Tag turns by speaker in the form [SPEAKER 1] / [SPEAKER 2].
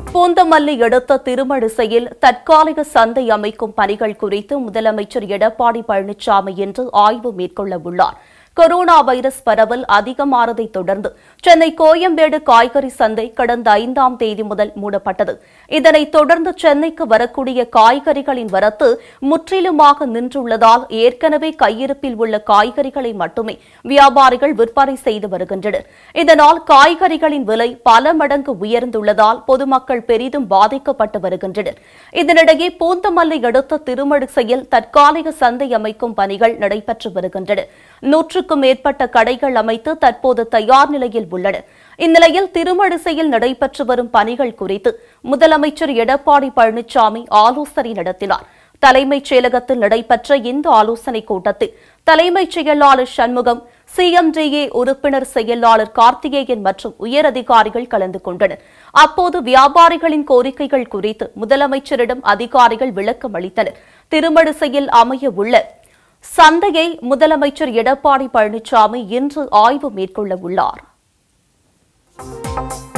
[SPEAKER 1] பூந்தமல்லி அடுத்த திருமழிசையில் தற்காலிக சந்தை அமைக்கும் பணிகள் குறித்து முதலமைச்சர் எடப்பாடி பழனிசாமி இன்று ஆய்வு மேற்கொள்ள உள்ளார் கொரோனா வைரஸ் பரவல் அதிகமானதை தொடர்ந்து சென்னை கோயம்பேடு காய்கறி சந்தை கடந்த ஐந்தாம் தேதி முதல் மூடப்பட்டது இதனைத் தொடர்ந்து சென்னைக்கு வரக்கூடிய காய்கறிகளின் வரத்து முற்றிலுமாக நின்றுள்ளதால் ஏற்கனவே கையிருப்பில் உள்ள காய்கறிகளை மட்டுமே வியாபாரிகள் விற்பனை செய்து வருகின்றனர் இதனால் காய்கறிகளின் விலை பல மடங்கு உயர்ந்துள்ளதால் பொதுமக்கள் பெரிதும் பாதிக்கப்பட்டு வருகின்றனர் இதனிடையே பூந்தமல்லி அடுத்த திருமழிசையில் தற்காலிக சந்தை அமைக்கும் பணிகள் நடைபெற்று வருகின்றன நூற்றுக்கும் மேற்பட்ட கடைகள் அமைத்து தற்போது தயார் நிலையில் உள்ளன இந்நிலையில் திருமழிசையில் நடைபெற்று வரும் பணிகள் குறித்து முதலமைச்சர் எடப்பாடி பழனிசாமி ஆலோசனை நடத்தினார் தலைமைச் செயலகத்தில் நடைபெற்ற இந்த ஆலோசனைக் கூட்டத்தில் தலைமைச் செயலாளர் சண்முகம் சிஎம்டிஏ உறுப்பினர் செயலாளர் கார்த்திகேயன் மற்றும் உயரதிகாரிகள் கலந்து கொண்டனர் அப்போது வியாபாரிகளின் கோரிக்கைகள் குறித்து முதலமைச்சரிடம் அதிகாரிகள் விளக்கம் அளித்தனர் திருமழிசையில் அமைய உள்ள சந்தையை முதலமைச்சர் எடப்பாடி பழனிசாமி இன்று ஆய்வு மேற்கொள்ள உள்ளார்